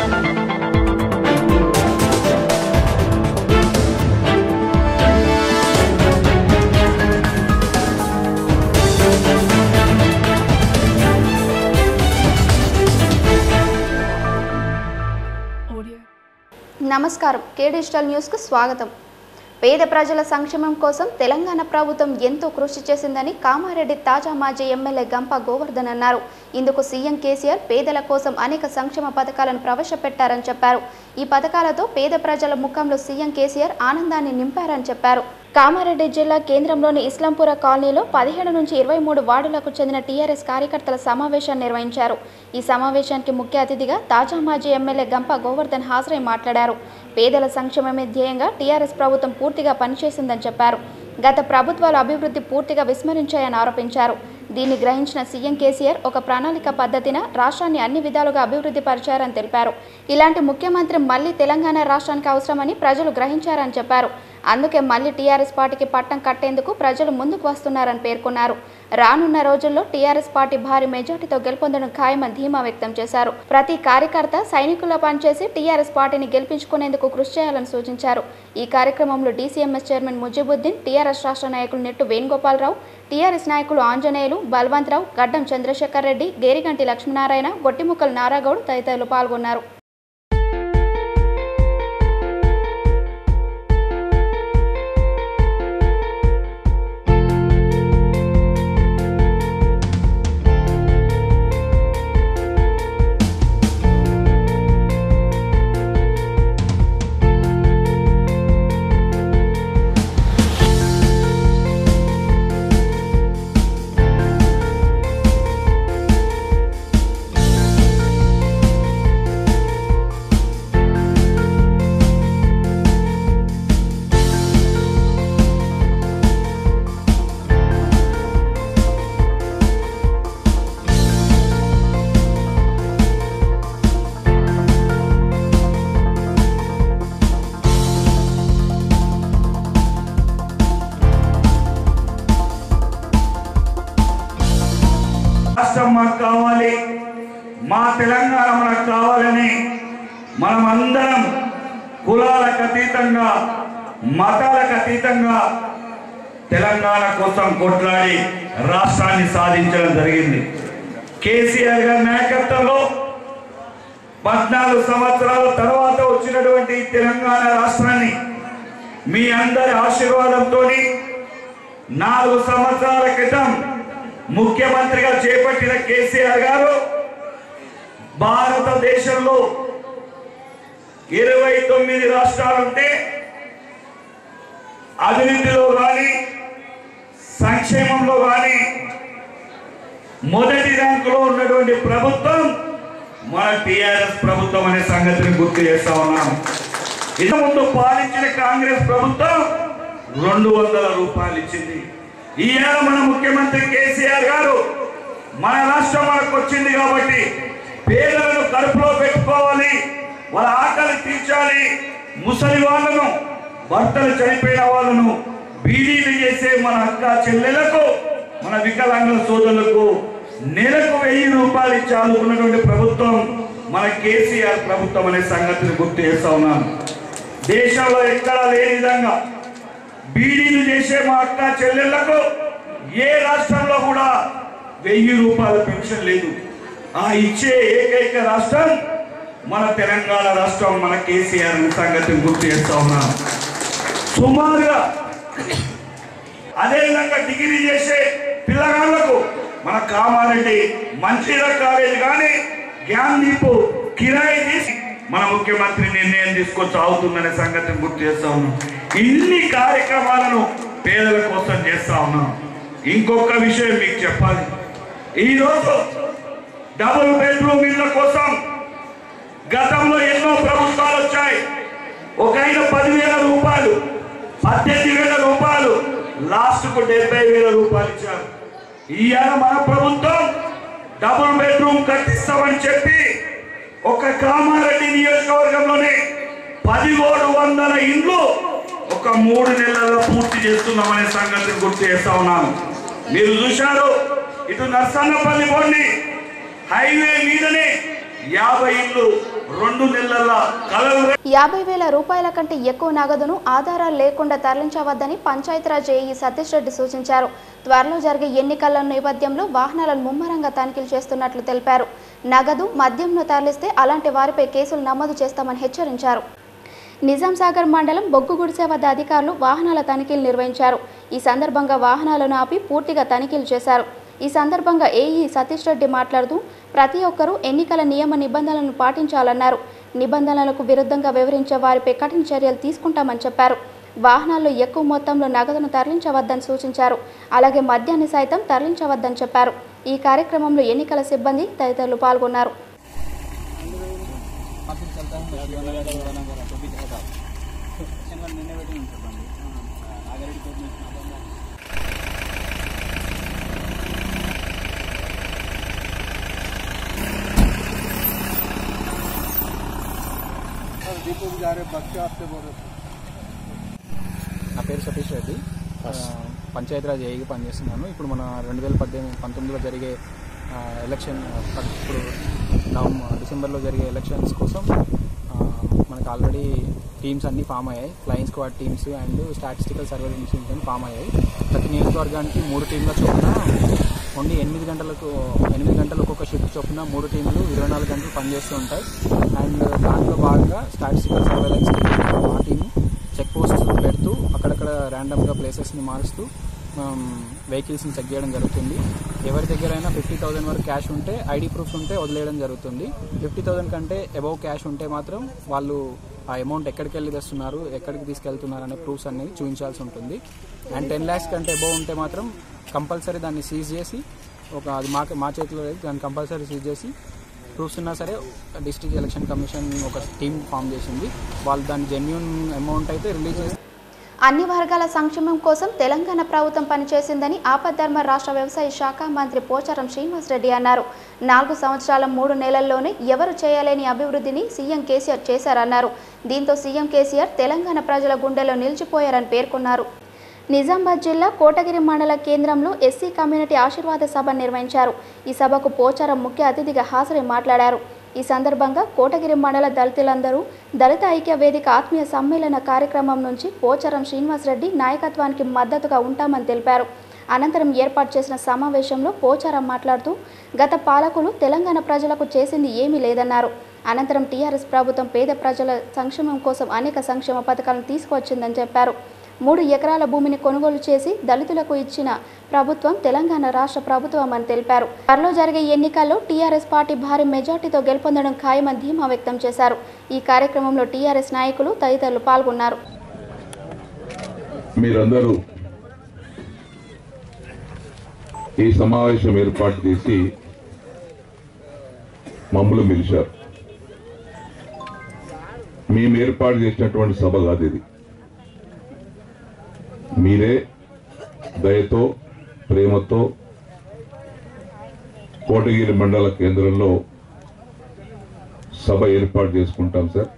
నమస్కారం కే డిజిటల్ న్యూస్కు స్వాగతం పేద ప్రజల సంక్షేమం కోసం తెలంగాణ ప్రభుత్వం ఎంతో కృషి చేసిందని కామారెడ్డి తాజా మాజీ ఎమ్మెల్యే గంప గోవర్ధన్ అన్నారు ఇందుకు సీఎం కేసీఆర్ పేదల కోసం అనేక సంక్షేమ పథకాలను ప్రవేశపెట్టారని చెప్పారు ఈ పథకాలతో పేద ప్రజల ముఖంలో సీఎం కేసీఆర్ ఆనందాన్ని నింపారని చెప్పారు కామారెడ్డి జిల్లా కేంద్రంలోని ఇస్లాంపుర కాలనీలో పదిహేడు నుంచి ఇరవై మూడు వార్డులకు చెందిన టీఆర్ఎస్ కార్యకర్తల సమావేశాన్ని నిర్వహించారు ఈ సమావేశానికి ముఖ్య అతిథిగా తాజా మాజీ ఎమ్మెల్యే గంప గోవర్ధన్ హాజరై మాట్లాడారు పేదల సంక్షేమమే ధ్యేయంగా టీఆర్ఎస్ ప్రభుత్వం పూర్తిగా పనిచేసిందని చెప్పారు గత ప్రభుత్వాల అభివృద్ధి పూర్తిగా విస్మరించాయని ఆరోపించారు దీన్ని గ్రహించిన సీఎం కేసీఆర్ ఒక ప్రణాళిక పద్ధతిన రాష్ట్రాన్ని అన్ని విధాలుగా అభివృద్ధి పరిచారని తెలిపారు ఇలాంటి ముఖ్యమంత్రి మళ్లీ తెలంగాణ రాష్ట్రానికి అవసరమని ప్రజలు గ్రహించారని చెప్పారు అందుకే మళ్లీ టీఆర్ఎస్ పార్టీకి పట్టం కట్టేందుకు ప్రజలు ముందుకు వస్తున్నారని పేర్కొన్నారు రానున్న రోజుల్లో టీఆర్ఎస్ పార్టీ భారీ మెజార్టీతో గెలుపొందడం ఖాయమని ధీమా వ్యక్తం చేశారు ప్రతి కార్యకర్త సైనికుల పనిచేసి టీఆర్ఎస్ పార్టీని గెలిపించుకునేందుకు కృషి చేయాలని సూచించారు ఈ కార్యక్రమంలో డీసీఎంఎస్ చైర్మన్ ముజిబుద్దీన్ టీఆర్ఎస్ రాష్ట్ర నాయకులు నెట్టు వేణుగోపాలరావు టీఆర్ఎస్ నాయకులు ఆంజనేయులు బల్వంతరావు గడ్డం చంద్రశేఖర్ రెడ్డి గేరిగంటి లక్ష్మీనారాయణ గొట్టిముక్కల నారాగౌడ్ తదితరులు పాల్గొన్నారు రాష్ట్రం మాకు కావాలి మా తెలంగాణ మనకు కావాలని మనమందరం కులాలకు అతీతంగా మతాలకు అతీతంగా తెలంగాణ కోసం కొట్లాడి రాష్ట్రాన్ని సాధించడం జరిగింది కేసీఆర్ గారి నాయకత్వంలో పద్నాలుగు సంవత్సరాల తర్వాత వచ్చినటువంటి ఈ తెలంగాణ రాష్ట్రాన్ని మీ అందరి ఆశీర్వాదంతో నాలుగు సంవత్సరాల క్రితం ముఖ్యమంత్రిగా చేపట్టిన కేసీఆర్ గారు భారతదేశంలో ఇరవై తొమ్మిది రాష్ట్రాలుంటే అభివృద్ధిలో కానీ సంక్షేమంలో కానీ మొదటి ర్యాంకులో ఉన్నటువంటి ప్రభుత్వం మన టిఆర్ఎస్ ప్రభుత్వం అనే సంగతిని గుర్తు చేస్తా ఉన్నాం ఇంత ముందు పాలించిన కాంగ్రెస్ ప్రభుత్వం రెండు వందల రూపాయలు ఇచ్చింది ఈయన మన ముఖ్యమంత్రి కేసీఆర్ గారు మన రాష్ట్రం మనకు వచ్చింది కాబట్టి పేదలను కడుపులో పెట్టుకోవాలి వాళ్ళ ఆకలి తీర్చాలి ముసలి వాళ్ళను భర్తలు చనిపోయిన వాళ్ళను బీడీలు చేసే మన అక్క చెల్లెలకు మన వికలాంగుల సోదరులకు నెలకు వెయ్యి రూపాయలు ఇచ్చి ఆదుకున్నటువంటి ప్రభుత్వం మన కేసీఆర్ ప్రభుత్వం అనే సంగతిని గుర్తు చేస్తా ఉన్నాను దేశంలో ఎక్కడా లేని విధంగా బీడీలు చేసే మా అక్క చెల్లెళ్లకు ఏ రాష్ట్రంలో కూడా వెయ్యి రూపాయల పెన్షన్ లేదు ఆ ఇచ్చే ఏకైక రాష్ట్రం మన తెలంగాణ రాష్ట్రం మన కేసీఆర్ అనే సంగతిని గుర్తు చేస్తా ఉన్నాను సుమారుగా అదేవిధంగా డిగ్రీ చేసే పిల్లగాళ్లకు మన కామారెడ్డి మంచిర్యాల కాలేజ్ కానీ జ్ఞాన్ దీపు కిరాయి తీసి మన ముఖ్యమంత్రి నిర్ణయం తీసుకొచ్చి అవుతుందనే సంగతిని గుర్తు చేస్తా ఉన్నాం ఇన్ని కార్యక్రమాలను పేదల కోసం చేస్తా ఉన్నాం ఇంకొక విషయం మీకు చెప్పాలి ఈరోజు డబుల్ బెడ్రూమ్ ఇళ్ళ కోసం గతంలో ఎన్నో ప్రభుత్వాలు వచ్చాయి ఒక ఆయన పదివేల రూపాయలు పద్దెనిమిది వేల రూపాయలు లాస్ట్ కు డెబ్బై వేల రూపాయలు ఇచ్చారు ఇవాళ మన ప్రభుత్వం డబుల్ బెడ్రూమ్ కట్టిస్తామని చెప్పి ఒక కామారెడ్డి నియోజకవర్గంలోనే పదిహేడు వందల ఇండ్లు ఒక మూడు నెలల్లో పూర్తి చేస్తున్నామనే సంగతిని గుర్తు చేస్తా ఉన్నాను మీరు చూశారు ఇటు నర్సన్నపల్లి పోండి హైవే మీదనే యాభై ఇళ్ళు రెండు నెలల కలలు యాభై వేల రూపాయల కంటే ఎక్కువ నగదును ఆధారాలు లేకుండా తరలించవద్దని పంచాయతీరాజ్ ఏఈ సతీష్ రెడ్డి సూచించారు త్వరలో జరిగే ఎన్నికల నేపథ్యంలో వాహనాలను ముమ్మరంగా తనిఖీలు చేస్తున్నట్లు తెలిపారు నగదు మద్యంను తరలిస్తే అలాంటి వారిపై కేసులు నమోదు చేస్తామని హెచ్చరించారు నిజాం సాగర్ మండలం బొగ్గు గుడిసె వద్ద అధికారులు వాహనాల తనిఖీలు నిర్వహించారు ఈ సందర్భంగా వాహనాలను ఆపి పూర్తిగా తనిఖీలు చేశారు ఈ సందర్భంగా ఏఈ సతీష్ రెడ్డి మాట్లాడుతూ ప్రతి ఒక్కరూ ఎన్నికల నియమ నిబంధనలను పాటించాలన్నారు నిబంధనలకు విరుద్ధంగా వివరించే వారిపై కఠిన చర్యలు తీసుకుంటామని చెప్పారు వాహనాల్లో ఎక్కువ మొత్తంలో నగదును తరలించవద్దని సూచించారు అలాగే మద్యాన్ని సైతం తరలించవద్దని చెప్పారు ఈ కార్యక్రమంలో ఎన్నికల సిబ్బంది తదితరులు పాల్గొన్నారు ऑफिस चलता है शिवानगर शिवानगर तो भी रहता शनिवार निन्ने वेटिंग చెప్పండి నాగారెడ్డి కోర్టు నుంచి दीपू जा रहे बच्चे आपसे बोल रहे నా పేరు సతీష్ రెడ్డి ఆ, పంచాయతీరాజ్ ఏఈగా పనిచేస్తున్నాను ఇప్పుడు మన రెండు వేల పద్దెనిమిది పంతొమ్మిదిలో జరిగే ఆ, ఎలక్షన్ ఆ, ప- ఇప్పుడు నవంబర్ డిసెంబర్లో జరిగే ఎలక్షన్స్ కోసం ఆ, మనకు ఆల్రెడీ టీమ్స్ అన్నీ ఫామ్ అయ్యాయి flying squad teams and statistical surveillance teams అని ఫామ్ అయ్యాయి ప్రతి నియోజకవర్గానికి మూడు టీంల చొప్పున ఓన్లీ ఎనిమిది గంటలకు ఎనిమిది గంటలు ఒక్కొక్క షిఫ్ట్ చొప్పున మూడు టీంలు ఇరవై నాలుగు గంటలు పనిచేస్తూ ఉంటాయి అండ్ దాంట్లో భాగంగా స్టాటిస్టికల్ సర్వేలెన్స్ ఆ టీం చెక్ పోస్ట్ పెడుతూ అక్కడక్కడ ర్యాండమ్గా ప్లేసెస్ని మారుస్తూ వెహికల్స్ని చెక్ చేయడం జరుగుతుంది ఎవరి దగ్గరైనా ఫిఫ్టీ థౌసండ్ వరకు క్యాష్ ఉంటే ఐడి ప్రూఫ్స్ ఉంటే వదిలేయడం జరుగుతుంది ఫిఫ్టీ థౌసండ్ కంటే అబౌవ్ క్యాష్ ఉంటే మాత్రం వాళ్ళు ఆ అమౌంట్ ఎక్కడికి వెళ్ళి తెస్తున్నారు ఎక్కడికి తీసుకెళ్తున్నారు అనే ప్రూఫ్స్ అనేది చూపించాల్సి ఉంటుంది అండ్ టెన్ ల్యాక్స్ కంటే అబౌవ్ ఉంటే మాత్రం కంపల్సరీ దాన్ని సీజ్ చేసి ఒక అది మా మా చేతిలో లేదు దాన్ని కంపల్సరీ సీజ్ చేసి ప్రూఫ్స్ ఉన్నా సరే డిస్ట్రిక్ట్ ఎలక్షన్ కమిషన్ ఒక టీం ఫామ్ చేసింది వాళ్ళు దాని జెన్యున్ అమౌంట్ అయితే రిలీజ్ చేసి అన్ని వర్గాల సంక్షేమం కోసం తెలంగాణ ప్రభుత్వం పనిచేసిందని ఆపద్ధర్మ రాష్ట్ర వ్యవసాయ శాఖ మంత్రి పోచారం శ్రీనివాసరెడ్డి అన్నారు నాలుగు సంవత్సరాల మూడు నెలల్లోనే ఎవరు చేయలేని అభివృద్ధిని సీఎం కేసీఆర్ చేశారన్నారు దీంతో సీఎం కేసీఆర్ తెలంగాణ ప్రజల గుండెలో నిలిచిపోయారని పేర్కొన్నారు నిజామాబాద్ జిల్లా కోటగిరి మండల కేంద్రంలో ఎస్సీ కమ్యూనిటీ ఆశీర్వాద సభ నిర్వహించారు ఈ సభకు పోచారం ముఖ్య అతిథిగా హాజరై మాట్లాడారు ఈ సందర్భంగా కోటగిరి మండల దళితులందరూ దళిత ఐక్య వేదిక ఆత్మీయ సమ్మేళన కార్యక్రమం నుంచి పోచారం శ్రీనివాసరెడ్డి నాయకత్వానికి మద్దతుగా ఉంటామని తెలిపారు అనంతరం ఏర్పాటు చేసిన సమావేశంలో పోచారం మాట్లాడుతూ గత పాలకులు తెలంగాణ ప్రజలకు చేసింది ఏమీ లేదన్నారు అనంతరం టీఆర్ఎస్ ప్రభుత్వం పేద ప్రజల సంక్షేమం కోసం అనేక సంక్షేమ పథకాలను తీసుకువచ్చిందని చెప్పారు మూడు ఎకరాల భూమిని కొనుగోలు చేసి దళితులకు ఇచ్చిన ప్రభుత్వం తెలంగాణ రాష్ట్ర ప్రభుత్వం అని తెలిపారు త్వరలో జరిగే ఎన్నికల్లో టీఆర్ఎస్ పార్టీ భారీ మెజార్టీతో గెలుపొందడం ఖాయమని ధీమా వ్యక్తం చేశారు ఈ కార్యక్రమంలో టీఆర్ఎస్ నాయకులు తదితరులు పాల్గొన్నారు మీరందరూ ఈ సమావేశం ఏర్పాటు చేసి మమ్మల్ని పిలిచారు మేము ఏర్పాటు చేసినటువంటి సభ కాదు ఇది మీరే దయతో ప్రేమతో కోటగిరి మండల కేంద్రంలో సభ ఏర్పాటు చేసుకుంటాం సార్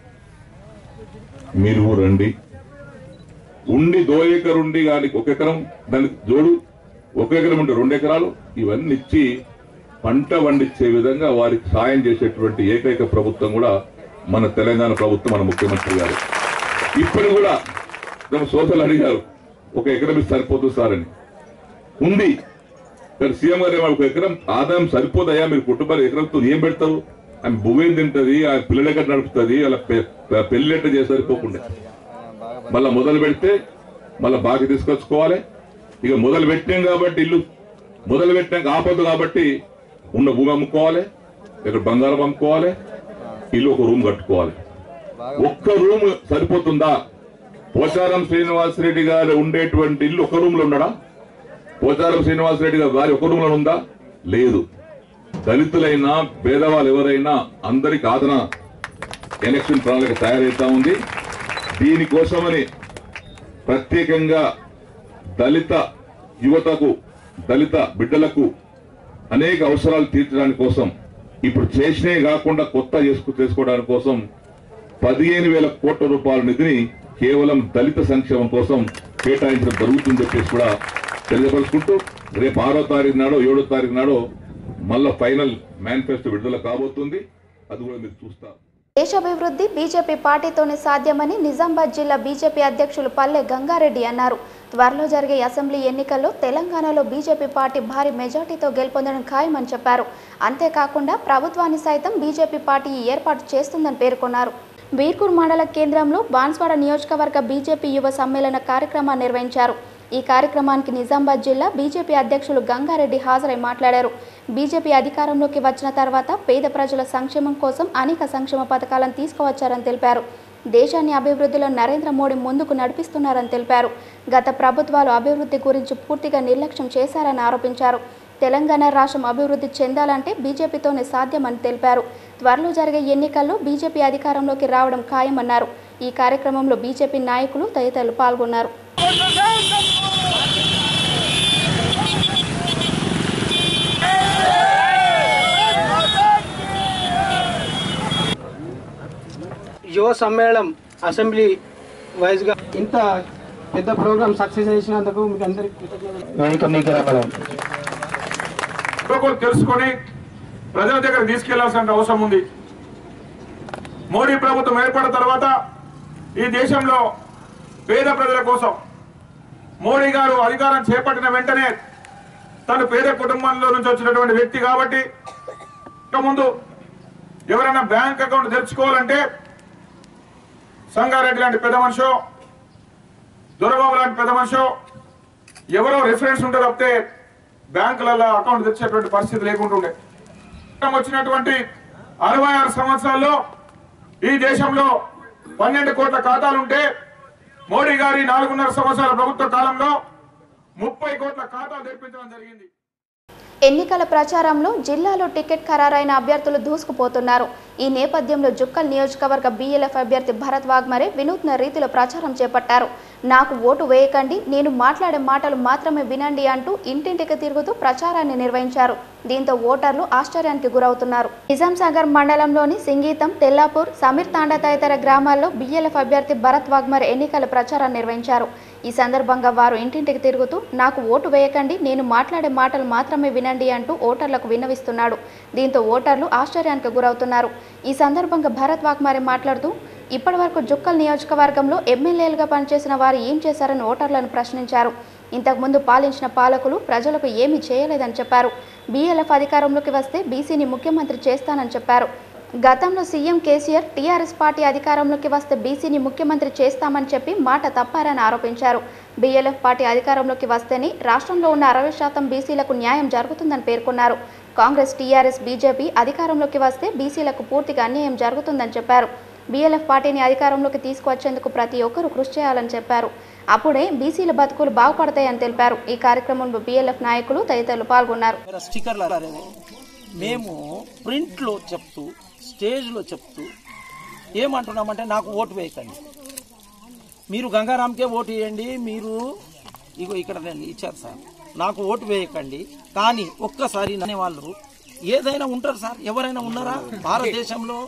మీరు రండి ఉండి దో ఎకరు ఉండి కానీ ఒక ఎకరం దానికి జోడు ఒక ఎకరం ఉంటే రెండు ఎకరాలు ఇవన్నీ ఇచ్చి పంట పండించే విధంగా వారికి సాయం చేసేటువంటి ఏకైక ప్రభుత్వం కూడా మన తెలంగాణ ప్రభుత్వం మన ముఖ్యమంత్రి గారు ఇప్పుడు కూడా తమ సోదరులు అడిగారు ఒక ఎకరం ఇస్తే సరిపోతుంది సార్ అని ఉంది కానీ సీఎం గారు ఏమన్నారు, ఒక ఎకరం ఆదాయం సరిపోదయా మీరు కుటుంబాలు ఎకరంతో ఏం పెడతారు ఆమె భూమి తింటది ఆ పిల్లలు ఎక్కడ నడుపుతుంది అలా పెళ్లి ఎట్ట చేసి సరిపోకుండా మళ్ళా మొదలు పెడితే మళ్ళా బాగా తీసుకొచ్చుకోవాలి ఇక మొదలు పెట్టాం కాబట్టి ఇల్లు మొదలు పెట్టాక ఆపదు కాబట్టి ఉన్న భూమి అమ్ముకోవాలి ఇక్కడ బంగారం అమ్ముకోవాలి ఇల్లు ఒక రూమ్ కట్టుకోవాలి ఒక్క రూమ్ సరిపోతుందా పోచారం శ్రీనివాసరెడ్డి గారు ఉండేటువంటి ఇల్లు ఒక రూమ్ లో ఉండడా పోచారం శ్రీనివాసరెడ్డి గారు వారి ఒక రూమ్ లో ఉందా లేదు దళితులైనా పేదవాళ్ళు ఎవరైనా అందరికి ఆదరణ ఎలక్షన్ ప్రణాళిక తయారైతా ఉంది దీనికోసమని ప్రత్యేకంగా దళిత యువతకు దళిత బిడ్డలకు అనేక అవసరాలు తీర్చడానికి కోసం ఇప్పుడు చేసినవి కాకుండా కొత్త చేసుకు చేసుకోవడానికి కోసం పదిహేను వేల కోట్ల రూపాయల నిధిని కేవలం దళిత సంక్షేమం కోసం కేటాయించడం జరుగుతుందని చెప్పేసి కూడా తెలియపరుచుకుంటూ రేపు ఆరో తారీఖు నాడో ఏడో తారీఖు నాడో మళ్ళా ఫైనల్ మేనిఫెస్టో విడుదల కాబోతుంది అది కూడా మీరు చూస్తారు దేశాభివృద్ధి బీజేపీ పార్టీతోనే సాధ్యమని నిజామాబాద్ జిల్లా బీజేపీ అధ్యక్షులు పల్లె గంగారెడ్డి అన్నారు త్వరలో జరిగే అసెంబ్లీ ఎన్నికల్లో తెలంగాణలో బీజేపీ పార్టీ భారీ మెజార్టీతో గెలుపొందడం ఖాయమని చెప్పారు అంతేకాకుండా ప్రభుత్వాన్ని సైతం బీజేపీ పార్టీ ఏర్పాటు చేస్తుందని పేర్కొన్నారు బీర్కూర్ మండల కేంద్రంలో బాన్స్వాడ నియోజకవర్గ బీజేపీ యువ సమ్మేళన కార్యక్రమాన్ని నిర్వహించారు ఈ కార్యక్రమానికి నిజామాబాద్ జిల్లా బీజేపీ అధ్యక్షులు గంగారెడ్డి హాజరై మాట్లాడారు బీజేపీ అధికారంలోకి వచ్చిన తర్వాత పేద ప్రజల సంక్షేమం కోసం అనేక సంక్షేమ పథకాలను తీసుకువచ్చారని తెలిపారు దేశాన్ని అభివృద్ధిలో నరేంద్ర మోడీ ముందుకు నడిపిస్తున్నారని తెలిపారు గత ప్రభుత్వాలు అభివృద్ధి గురించి పూర్తిగా నిర్లక్ష్యం చేశారని ఆరోపించారు తెలంగాణ రాష్ట్రం అభివృద్ధి చెందాలంటే బీజేపీతోనే సాధ్యమని తెలిపారు త్వరలో జరిగే ఎన్నికల్లో బీజేపీ అధికారంలోకి రావడం ఖాయమన్నారు ఈ కార్యక్రమంలో బీజేపీ నాయకులు తదితరులు పాల్గొన్నారు యువ సమ్మేళనం అసెంబ్లీ వైజ్గా ఇంత పెద్ద ప్రోగ్రామ్ సక్సెస్ చేసినందుకు మీకు అందరికీ ఒక్కొక్కరు తెలుసుకొని ప్రజల దగ్గర తీసుకెళ్లాల్సిన అవసరం ఉంది మోడీ ప్రభుత్వం ఏర్పడిన తర్వాత ఈ దేశంలో పేద ప్రజల కోసం మోడీ గారు అధికారం చేపట్టిన వెంటనే తను పేద కుటుంబంలో నుంచి వచ్చినటువంటి వ్యక్తి కాబట్టి ఇక ముందు ఎవరైనా బ్యాంక్ అకౌంట్ తెరుచుకోవాలంటే సంగారెడ్డి లాంటి పెద్ద మనిషో దొరబాబు లాంటి పెద్ద మనిషో ఎవరో రిఫరెన్స్ ఉంటే తప్పితే బ్యాంకులలో అకౌంట్ తెచ్చేటువంటి పరిస్థితి లేకుంటుండే వచ్చినటువంటి అరవై ఆరు సంవత్సరాల్లో ఈ దేశంలో పన్నెండు కోట్ల ఖాతాలుంటే మోడీ గారి నాలుగున్నర సంవత్సరాల ప్రభుత్వ కాలంలో ముప్పై కోట్ల ఖాతాలు తెరిపించడం జరిగింది ఎన్నికల ప్రచారంలో జిల్లాలో టికెట్ ఖరారైన అభ్యర్థులు దూసుకుపోతున్నారు ఈ నేపథ్యంలో జుక్కల్ నియోజకవర్గ బీఎల్ఎఫ్ అభ్యర్థి భరత్ వాగ్మరే వినూత్న రీతిలో ప్రచారం చేపట్టారు నాకు ఓటు వేయకండి నేను మాట్లాడే మాటలు మాత్రమే వినండి అంటూ ఇంటింటికి తిరుగుతూ ప్రచారాన్ని నిర్వహించారు దీంతో ఓటర్లు ఆశ్చర్యానికి గురవుతున్నారు నిజాంసాగర్ మండలంలోని సింగీతం తెల్లాపూర్ సమీర్ తాండా తదితర గ్రామాల్లో బీఎల్ఎఫ్ అభ్యర్థి భరత్ వాగ్మర్ ఎన్నికల ప్రచారాన్ని నిర్వహించారు ఈ సందర్భంగా వారు ఇంటింటికి తిరుగుతూ నాకు ఓటు వేయకండి నేను మాట్లాడే మాటలు మాత్రమే వినండి అంటూ ఓటర్లకు విన్నవిస్తున్నాడు దీంతో ఓటర్లు ఆశ్చర్యానికి గురవుతున్నారు ఈ సందర్భంగా భరత్ వాగ్మారే మాట్లాడుతూ ఇప్పటివరకు జుక్కల్ నియోజకవర్గంలో ఎమ్మెల్యేలుగా పనిచేసిన వారు ఏం చేశారని ఓటర్లను ప్రశ్నించారు ఇంతకుముందు పాలించిన పాలకులు ప్రజలకు ఏమీ చేయలేదని చెప్పారు బీఎల్ఎఫ్ అధికారంలోకి వస్తే బీసీని ముఖ్యమంత్రి చేస్తానని చెప్పారు గతంలో సీఎం కేసీఆర్ టీఆర్ఎస్ పార్టీ అధికారంలోకి వస్తే బీసీని ముఖ్యమంత్రి చేస్తామని చెప్పి మాట తప్పారని ఆరోపించారు బీఎల్ఎఫ్ పార్టీ అధికారంలోకి వస్తేనే రాష్ట్రంలో ఉన్న అరవై శాతం బీసీలకు న్యాయం జరుగుతుందని పేర్కొన్నారు కాంగ్రెస్ టీఆర్ఎస్ బీజేపీ అధికారంలోకి వస్తే బీసీలకు పూర్తిగా అన్యాయం జరుగుతుందని చెప్పారు బీఎల్ఎఫ్ పార్టీని అధికారంలోకి తీసుకువచ్చేందుకు ప్రతి ఒక్కరూ కృషి చేయాలని చెప్పారు అప్పుడే బీసీల బతుకులు బాగుపడతాయని తెలిపారు ఈ కార్యక్రమంలో బీఎల్ఎఫ్ నాయకులు తదితరులు పాల్గొన్నారు మేరా స్టిక్కర్లు అనేవి మేము ప్రింట్లో చెప్తూ స్టేజ్లో చెప్తూ ఏమంటున్నామంటే నాకు ఓటు వేయకండి మీరు గంగారాంకే ఓటు వేయండి మీరు ఇగో ఇక్కడ నేను ఇచ్చారు సార్ నాకు ఓటు వేయకండి కానీ ఒక్కసారి అనే వాళ్ళు ఏదైనా ఉంటారు సార్ ఎవరైనా ఉన్నారా భారతదేశంలో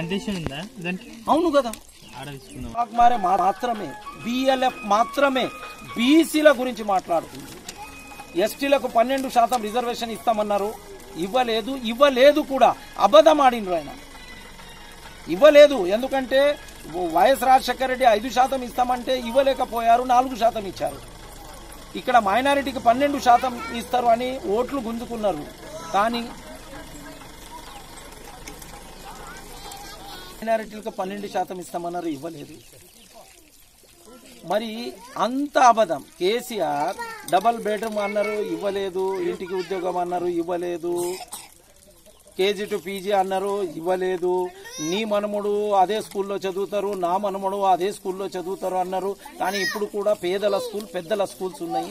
అవును కదా మారే మాత్రమే బిఎల్ఎఫ్ మాత్రమే బీసీల గురించి మాట్లాడుతుంది ఎస్టీలకు పన్నెండు శాతం రిజర్వేషన్ ఇస్తామన్నారు ఇవ్వలేదు ఇవ్వలేదు కూడా అబద్ధం ఆడినరు ఆయన ఇవ్వలేదు ఎందుకంటే వైఎస్ రాజశేఖర రెడ్డి ఐదు శాతం ఇస్తామంటే ఇవ్వలేకపోయారు నాలుగు శాతం ఇచ్చారు ఇక్కడ మైనారిటీకి పన్నెండు శాతం ఇస్తారు అని ఓట్లు గుంజుకున్నారు కానీ మైనారిటీలకు పన్నెండు శాతం ఇస్తామన్నారు ఇవ్వలేదు మరి అంత అబద్ధం కేసీఆర్ డబల్ బెడ్రూమ్ అన్నారు ఇవ్వలేదు ఇంటికి ఉద్యోగం అన్నారు ఇవ్వలేదు కేజీ టు పీజీ అన్నారు ఇవ్వలేదు నీ మనముడు అదే స్కూల్లో చదువుతారు నా మనముడు అదే స్కూల్లో చదువుతారు అన్నారు కానీ ఇప్పుడు కూడా పేదల స్కూల్ పెద్దల స్కూల్స్ ఉన్నాయి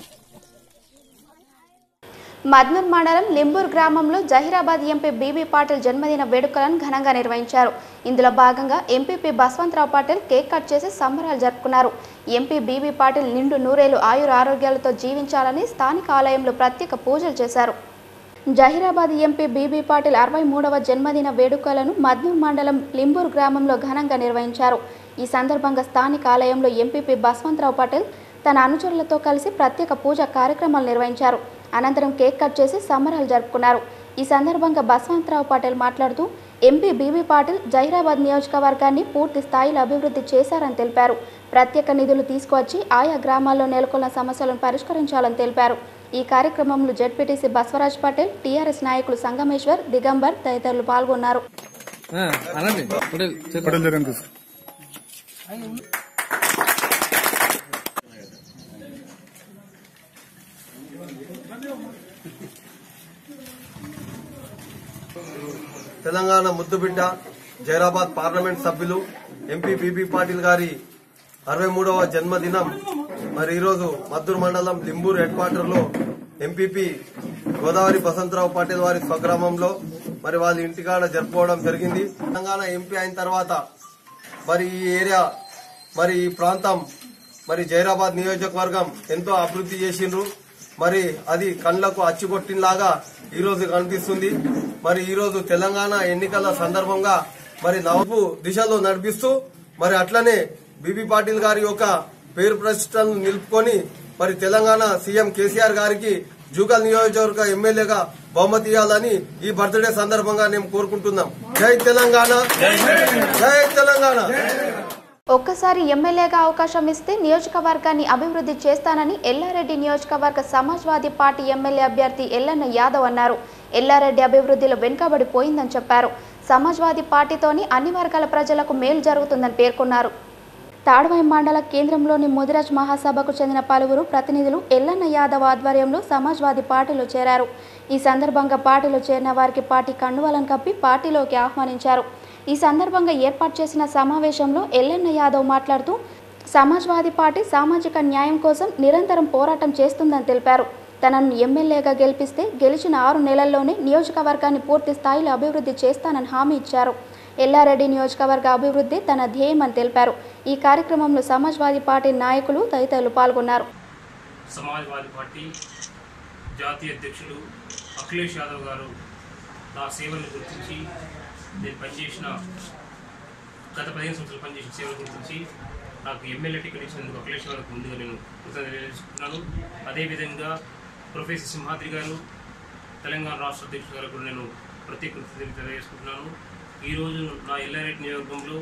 మద్నూర్ మండలం లింబూర్ గ్రామంలో జహీరాబాద్ ఎంపీ బీబీ పాటిల్ జన్మదిన వేడుకలను ఘనంగా నిర్వహించారు ఇందులో భాగంగా MPP Baswantrao Patil cake cut చేసి సంబరాలు జరుపుకున్నారు ఎంపీ బీబీ పాటిల్ నిండు నూరేలు ఆయుర ఆరోగ్యాలతో జీవించాలని స్థానిక ఆలయంలో ప్రత్యేక పూజలు చేశారు జహీరాబాద్ ఎంపీ బీబీ పాటిల్ అరవై మూడవ జన్మదిన వేడుకలను మద్నూర్ మండలం లింబూర్ గ్రామంలో ఘనంగా నిర్వహించారు ఈ సందర్భంగా స్థానిక ఆలయంలో ఎంపీపీ బస్వంతరావు పటేల్ తన అనుచరులతో కలిసి ప్రత్యేక పూజ కార్యక్రమాలు నిర్వహించారు అనంతరం కేక్ కట్ చేసి సంబరాలు జరుపుకున్నారు ఈ సందర్భంగా బస్వంతరావు పటేల్ మాట్లాడుతూ ఎంపీ బీబీ పాటిల్ జైరాబాద్ నియోజకవర్గాన్ని పూర్తి స్థాయిలో అభివృద్ధి చేశారని తెలిపారు ప్రత్యేక నిధులు తీసుకువచ్చి ఆయా గ్రామాల్లో నెలకొన్న సమస్యలను పరిష్కరించాలని తెలిపారు ఈ కార్యక్రమంలో జెడ్పీటీసీ బసవరాజ్ పటేల్ టీఆర్ఎస్ నాయకులు సంగమేశ్వర్ దిగంబర్ తదితరులు పాల్గొన్నారు తెలంగాణ ముద్దుబిడ్డ జైరాబాద్ పార్లమెంట్ సభ్యులు ఎంపీ బీబీ పాటిల్ గారి అరవై మూడవ జన్మదినం మరి ఈరోజు మద్దూరు మండలం లింబూరు హెడ్ క్వార్టర్ లో ఎంపీపీ గోదావరి బసంతరావు పాటిల్ వారి స్వగ్రామంలో మరి వాళ్ళ ఇంటికాడ జరుపుకోవడం జరిగింది తెలంగాణ ఎంపీ అయిన తర్వాత మరి ఈ ఏరియా మరి ఈ ప్రాంతం మరి జైరాబాద్ నియోజకవర్గం ఎంతో అభివృద్ధి చేసిండ్రు మరి అది కళ్ళకు అచ్చికొట్టినలాగా ఈ రోజు కనిపిస్తుంది మరి ఈ రోజు తెలంగాణ ఎన్నికల సందర్భంగా మరి నవ్వు దిశలో నడిపిస్తూ మరి అట్లనే బీబీ పాటిల్ గారి యొక్క పేరు ప్రతిష్టలను నిలుపుకొని మరి తెలంగాణ సీఎం కేసీఆర్ గారికి జూకల్ నియోజకవర్గ ఎమ్మెల్యేగా బహుమతి ఇవ్వాలని ఈ బర్త్డే సందర్భంగా మేము కోరుకుంటున్నాం జై తెలంగాణ జై తెలంగాణ ఒక్కసారి ఎమ్మెల్యేగా అవకాశం ఇస్తే నియోజకవర్గాన్ని అభివృద్ధి చేస్తానని ఎల్లారెడ్డి నియోజకవర్గ సమాజ్వాదీ పార్టీ ఎమ్మెల్యే అభ్యర్థి ఎల్లన్న యాదవ్ అన్నారు ఎల్లారెడ్డి అభివృద్ధిలో వెనుకబడిపోయిందని చెప్పారు సమాజ్వాదీ పార్టీతోని అన్ని వర్గాల ప్రజలకు మేలు జరుగుతుందని పేర్కొన్నారు తాడ్వాయి మండల కేంద్రంలోని ముదిరాజ్ మహాసభకు చెందిన పలువురు ప్రతినిధులు ఎల్లన్న యాదవ్ ఆధ్వర్యంలో సమాజ్వాదీ పార్టీలో చేరారు ఈ సందర్భంగా పార్టీలో చేరిన వారికి పార్టీ కండువాలను కప్పి పార్టీలోకి ఆహ్వానించారు ఈ సందర్భంగా ఏర్పాటు చేసిన సమావేశంలో ఎల్లన్న యాదవ్ మాట్లాడుతూ సమాజ్వాదీ పార్టీ సామాజిక న్యాయం కోసం నిరంతరం పోరాటం చేస్తుందని తెలిపారు తనను ఎమ్మెల్యేగా గెలిపిస్తే గెలిచిన ఆరు నెలల్లోనే నియోజకవర్గాన్ని పూర్తి స్థాయిలో అభివృద్ధి చేస్తానని హామీ ఇచ్చారు ఎల్లారెడ్డి నియోజకవర్గ అభివృద్ధి తన ధ్యేయమని తెలిపారు ఈ కార్యక్రమంలో సమాజ్వాదీ పార్టీ నాయకులు తదితరులు పాల్గొన్నారు సమాజ్వాదీ పార్టీ జాతీయ అధ్యక్షులు అఖిలేష్ యాదవ్ గారు నా సేవలను గుర్తించి నేను పనిచేసిన గత పదిహేను సంవత్సరాలు పనిచేసిన సేవలు గుర్తించి నాకు ఎమ్మెల్యే టికెట్ ఇచ్చినందుకు అఖిలేష్ గారికి ముందుగా నేను కృతజ్ఞతలు తెలియజేసుకుంటున్నాను అదేవిధంగా ప్రొఫెసర్ సింహాద్రి గారు తెలంగాణ రాష్ట్ర అధ్యక్షుడు గారు కూడా నేను ప్రత్యేక కృతజ్ఞతలు తెలియజేసుకుంటున్నాను ఈరోజు నా ఎల్లారెడ్డి నియోజకవర్గంలో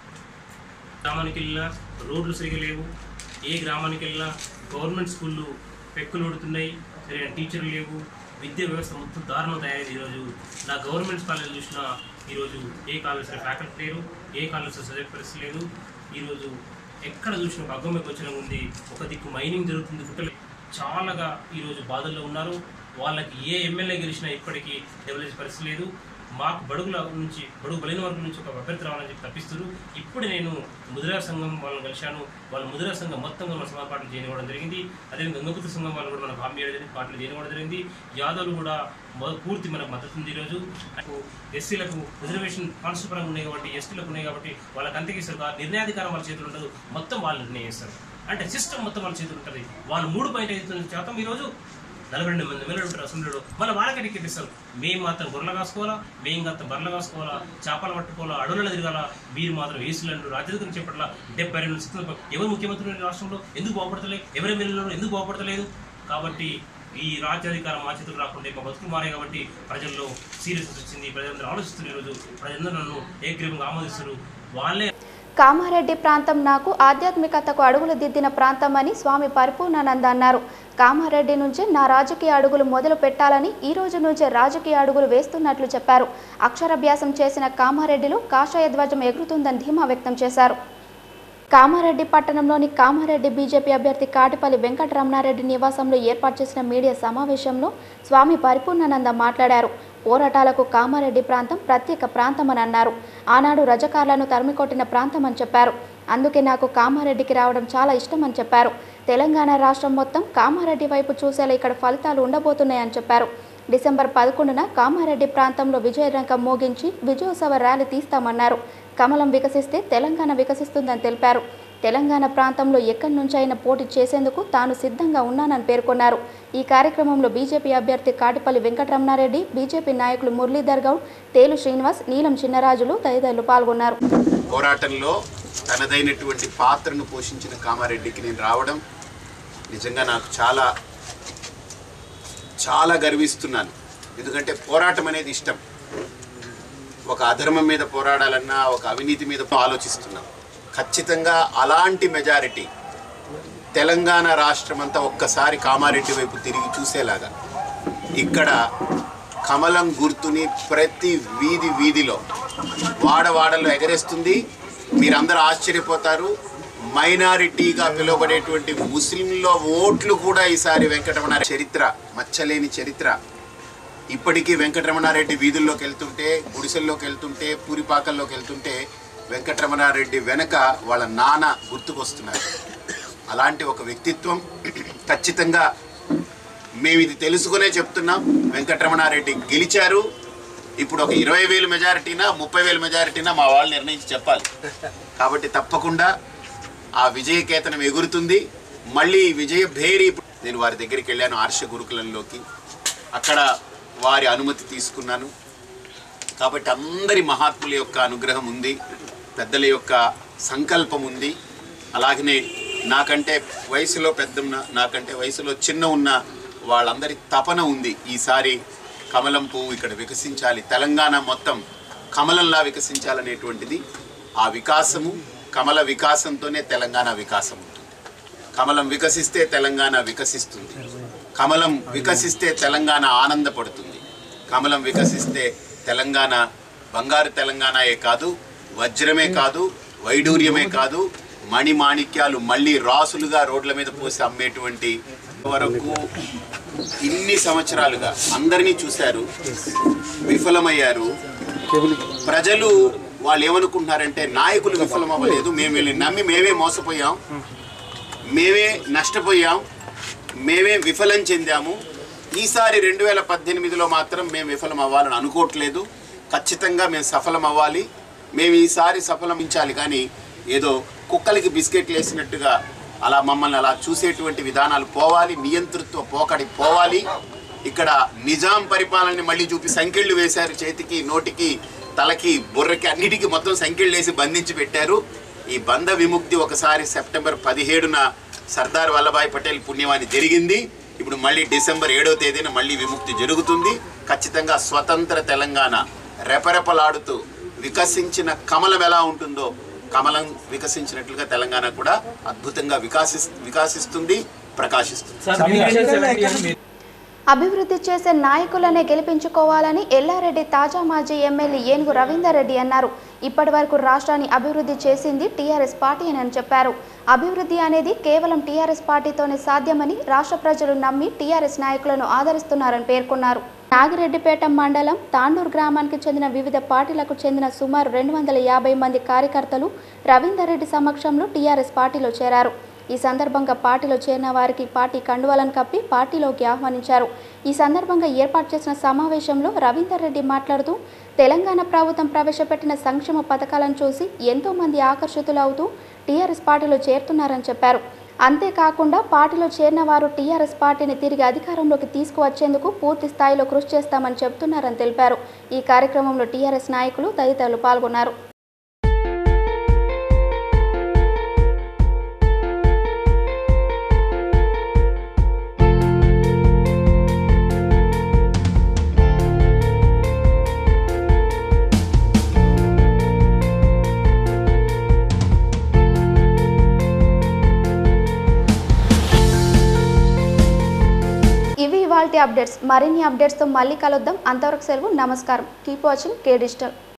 గ్రామానికి వెళ్ళినా రోడ్లు సరిగా లేవు ఏ గ్రామానికి వెళ్ళినా గవర్నమెంట్ స్కూళ్ళు పెక్కులు ఉడుతున్నాయి సరైన టీచర్లు లేవు విద్యా వ్యవస్థ మొత్తం దారుణం తయారైంది ఈరోజు నా గవర్నమెంట్ కాలేజ్ చూసినా ఈరోజు ఏ కాలేజీలో ఫ్యాకల్టీ లేరు ఏ కాలేజీలో చదివే పరిస్థితి లేదు ఈరోజు ఎక్కడ చూసినా ఒక అగ్గమే గోచరం ఉంది ఒక దిక్కు మైనింగ్ జరుగుతుంది గుట్టలు చాలాగా ఈరోజు బాధల్లో ఉన్నారు వాళ్ళకి ఏ ఎమ్మెల్యే గెలిచినా ఇప్పటికీ డెవలప్ పరిస్థితి లేదు మాకు బడుగుల నుంచి బడుగు బలైన వర్గం నుంచి ఒక అభ్యర్థి రావాలని చెప్పి తప్పిస్తారు ఇప్పుడు నేను ముదిరా సంఘం వాళ్ళని కలిశాను వాళ్ళ ముదిరా సంఘం మొత్తంగా మన సమాజ పార్టీలు చేయనివ్వడం జరిగింది అదేవిధంగా గంగపుత్ర సంఘం వాళ్ళు కూడా మనకు హామీ చేయడం జరిగింది పార్టీలు చేయనివ్వడం జరిగింది యాదవులు కూడా మొ- పూర్తి మనకు మద్దతు ఉంది ఈరోజు నాకు ఎస్సీలకు రిజర్వేషన్ కాన్స్టిట్యూషన్ పరంగా ఉన్నాయి కాబట్టి ఎస్టీలకు ఉన్నాయి కాబట్టి వాళ్ళకి అంతకిస్తారు నిర్ణయాధికారం వాళ్ళ చేతులు ఉండదు మొత్తం వాళ్ళు నిర్ణయం చేస్తారు అంటే సిస్టమ్ మొత్తం వాళ్ళ చేతులు ఉంటుంది వాళ్ళు మూడు పాయింట్ ఐదు తొమ్మిది శాతం ఈరోజు నలభై రెండు మంది ఎమ్మెల్యేలు ఉంటారు అసెంబ్లీలో మళ్ళీ వాళ్ళకి టికెట్ ఇస్తారు మేము మాత్రం గొర్రెలు కాసుకోవాలా మేము మాత్రం బర్రెలు కాసుకోవాలా చేపలు పట్టుకోవాలా అడవులలో తిరగాల మీరు మాత్రం ఏసులంటూ రాజ్యాంగం చెప్పట్లా డెబ్బై రెండు సిక్స్త్ ఎవరు ముఖ్యమంత్రి ఉన్నారు ఈ రాష్ట్రంలో ఎందుకు బాగుపడతలేదు ఎవరు ఎమ్మెల్యేలు ఎందుకు బాగుపడతలేదు కాబట్టి ఈ రాజ్యాధికారం మా చేతులు రాకుండా మా బతుకులు మారాయి కాబట్టి ప్రజల్లో సీరియస్నెస్ వచ్చింది ప్రజలందరూ ఆలోచిస్తున్నారు ఈరోజు ప్రజలందరూ నన్ను ఏకగ్రీవంగా ఆమోదిస్తారు వాళ్ళే కామారెడ్డి ప్రాంతం నాకు ఆధ్యాత్మికతకు అడుగులు దిద్దిన ప్రాంతం అని స్వామి పరిపూర్ణానంద అన్నారు కామారెడ్డి నుంచి నా రాజకీయ అడుగులు మొదలు పెట్టాలని ఈ రోజు నుంచే రాజకీయ అడుగులు వేస్తున్నట్లు చెప్పారు అక్షరాభ్యాసం చేసిన కామారెడ్డిలో కాషాయ ధ్వజం ఎగురుతుందని ధీమా వ్యక్తం చేశారు కామారెడ్డి పట్టణంలోని కామారెడ్డి బీజేపీ అభ్యర్థి కాటిపల్లి వెంకటరమణారెడ్డి నివాసంలో ఏర్పాటు చేసిన మీడియా సమావేశంలో స్వామి పరిపూర్ణానంద మాట్లాడారు పోరాటాలకు కామారెడ్డి ప్రాంతం ప్రత్యేక ప్రాంతమని అన్నారు ఆనాడు రజకార్లను తరిమికొట్టిన ప్రాంతం అని చెప్పారు అందుకే నాకు కామారెడ్డికి రావడం చాలా ఇష్టమని చెప్పారు తెలంగాణ రాష్ట్రం మొత్తం కామారెడ్డి వైపు చూసేలా ఇక్కడ ఫలితాలు ఉండబోతున్నాయని చెప్పారు డిసెంబర్ పదకొండున కామారెడ్డి ప్రాంతంలో విజయరంగం మోగించి విజయోత్సవ ర్యాలీ తీస్తామన్నారు కమలం వికసిస్తే తెలంగాణ వికసిస్తుందని తెలిపారు తెలంగాణ ప్రాంతంలో ఎక్కడి నుంచైనా పోటీ చేసేందుకు తాను సిద్ధంగా ఉన్నానని పేర్కొన్నారు ఈ కార్యక్రమంలో బీజేపీ అభ్యర్థి కాటిపల్లి వెంకటరమణారెడ్డి బీజేపీ నాయకులు మురళీధర్ గౌడ్ తేలు శ్రీనివాస్ నీలం చిన్నరాజులు తదితరులు పాల్గొన్నారు పోరాటంలో తనదైనటువంటి పాత్రను పోషించిన కామారెడ్డికి నేను రావడం నిజంగా నాకు చాలా చాలా గర్విస్తున్నాను ఎందుకంటే పోరాటం అనేది ఇష్టం ఒక అధర్మం మీద పోరాడాలన్నా ఒక అవినీతి మీద ఆలోచిస్తున్నాం ఖచ్చితంగా అలాంటి మెజారిటీ తెలంగాణ రాష్ట్రం అంతా ఒక్కసారి కామారెడ్డి వైపు తిరిగి చూసేలాగా ఇక్కడ కమలం గుర్తుని ప్రతి వీధి వీధిలో వాడవాడలో ఎగరేస్తుంది మీరందరూ ఆశ్చర్యపోతారు మైనారిటీగా పిలువబడేటువంటి ముస్లింల ఓట్లు కూడా ఈసారి వెంకటరమణ చరిత్ర మచ్చలేని చరిత్ర ఇప్పటికీ వెంకటరమణారెడ్డి వీధుల్లోకి వెళ్తుంటే గుడిసెల్లోకి వెళ్తుంటే పూరిపాకల్లోకి వెళ్తుంటే వెంకటరమణారెడ్డి వెనక వాళ్ళ నాన్న గుర్తుకొస్తున్నారు అలాంటి ఒక వ్యక్తిత్వం ఖచ్చితంగా మేము ఇది తెలుసుకునే చెప్తున్నాం వెంకటరమణారెడ్డి గెలిచారు ఇప్పుడు ఒక ఇరవై వేలు మెజారిటీనా ముప్పై వేలు మెజారిటీనా మా వాళ్ళు నిర్ణయించి చెప్పాలి కాబట్టి తప్పకుండా ఆ విజయకేతనం ఎగురుతుంది మళ్ళీ ఈ విజయ భేరి నేను వారి దగ్గరికి వెళ్ళాను ఆర్ష గురుకులంలోకి అక్కడ వారి అనుమతి తీసుకున్నాను కాబట్టి అందరి మహాత్ముల యొక్క అనుగ్రహం ఉంది పెద్దల యొక్క సంకల్పం ఉంది అలాగనే నాకంటే వయసులో పెద్ద ఉన్న- నాకంటే వయసులో చిన్న ఉన్న వాళ్ళందరి తపన ఉంది ఈసారి కమలం పువ్వు ఇక్కడ వికసించాలి తెలంగాణ మొత్తం కమలంలా వికసించాలనేటువంటిది ఆ వికాసము కమల వికాసంతోనే తెలంగాణ వికాసం ఉంటుంది కమలం వికసిస్తే తెలంగాణ వికసిస్తుంది కమలం వికసిస్తే తెలంగాణ ఆనందపడుతుంది కమలం వికసిస్తే తెలంగాణ బంగారు తెలంగాణయే కాదు వజ్రమే కాదు వైడూర్యమే కాదు మణి మాణిక్యాలు మళ్ళీ రాసులుగా రోడ్ల మీద పోసి అమ్మేటువంటి వరకు ఇన్ని సంవత్సరాలుగా అందరినీ చూశారు విఫలమయ్యారు ప్రజలు వాళ్ళు ఏమనుకుంటున్నారంటే నాయకులు విఫలం అవ్వలేదు మేము వీళ్ళని నమ్మి మేమే మోసపోయాం మేమే నష్టపోయాం మేమే విఫలం చెందాము ఈసారి రెండు వేల పద్దెనిమిదిలో మాత్రం మేము విఫలం అవ్వాలని అనుకోవట్లేదు ఖచ్చితంగా మేము సఫలం అవ్వాలి మేము ఈసారి సఫలమించాలి కానీ ఏదో కుక్కలకి బిస్కెట్లు వేసినట్టుగా అలా మమ్మల్ని అలా చూసేటువంటి విధానాలు పోవాలి నియంతృత్వ పోకడి పోవాలి ఇక్కడ నిజాం పరిపాలనని మళ్ళీ చూపి సంఖ్యళ్ళు వేశారు చేతికి నోటికి తలకి బుర్రకి అన్నిటికీ మొత్తం సంఖ్యళ్ళు వేసి బంధించి పెట్టారు ఈ బంధ విముక్తి ఒకసారి సెప్టెంబర్ పదిహేడున సర్దార్ వల్లభాయ్ పటేల్ పుణ్యమాని జరిగింది ఇప్పుడు మళ్ళీ డిసెంబర్ ఏడో తేదీన మళ్ళీ విముక్తి జరుగుతుంది ఖచ్చితంగా స్వతంత్ర తెలంగాణ రెపరెపలాడుతూ వికసించిన కమలం ఎలా ఉంటుందో కమలం వికసించినట్లుగా తెలంగాణ కూడా అద్భుతంగా వికాసి వికాసిస్తుంది ప్రకాశిస్తుంది అభివృద్ధి చేసే నాయకులనే గెలిపించుకోవాలని ఎల్లారెడ్డి తాజా మాజీ ఎమ్మెల్యే ఏనుగు రవీందర్ రెడ్డి అన్నారు ఇప్పటి వరకు రాష్ట్రాన్ని అభివృద్ధి చేసింది టీఆర్ఎస్ పార్టీ అని చెప్పారు అభివృద్ధి అనేది కేవలం టీఆర్ఎస్ పార్టీతోనే సాధ్యమని రాష్ట్ర ప్రజలు నమ్మి టీఆర్ఎస్ నాయకులను ఆదరిస్తున్నారని పేర్కొన్నారు నాగిరెడ్డిపేట మండలం తాండూరు గ్రామానికి చెందిన వివిధ పార్టీలకు చెందిన సుమారు రెండు వందల యాభై మంది కార్యకర్తలు రవీందర్ రెడ్డి సమక్షంలో టీఆర్ఎస్ పార్టీలో చేరారు ఈ సందర్భంగా పార్టీలో చేరిన వారికి పార్టీ కండువాలను కప్పి పార్టీలోకి ఆహ్వానించారు ఈ సందర్భంగా ఏర్పాటు చేసిన సమావేశంలో రవీందర్ రెడ్డి మాట్లాడుతూ తెలంగాణ ప్రభుత్వం ప్రవేశపెట్టిన సంక్షేమ పథకాలను చూసి ఎంతో మంది ఆకర్షితులవుతూ టీఆర్ఎస్ పార్టీలో చేరుతున్నారని చెప్పారు అంతేకాకుండా పార్టీలో చేరిన వారు టీఆర్ఎస్ పార్టీని తిరిగి అధికారంలోకి తీసుకువచ్చేందుకు పూర్తి స్థాయిలో కృషి చేస్తామని చెబుతున్నారని తెలిపారు ఈ కార్యక్రమంలో టీఆర్ఎస్ నాయకులు తదితరులు పాల్గొన్నారు ఇవి ఇవాల్టి అప్డేట్స్ మరిన్ని అప్డేట్స్తో మళ్ళీ కలుద్దాం అంతవరకు సెలవు నమస్కారం కీప్ వాచింగ్ కే డిజిటల్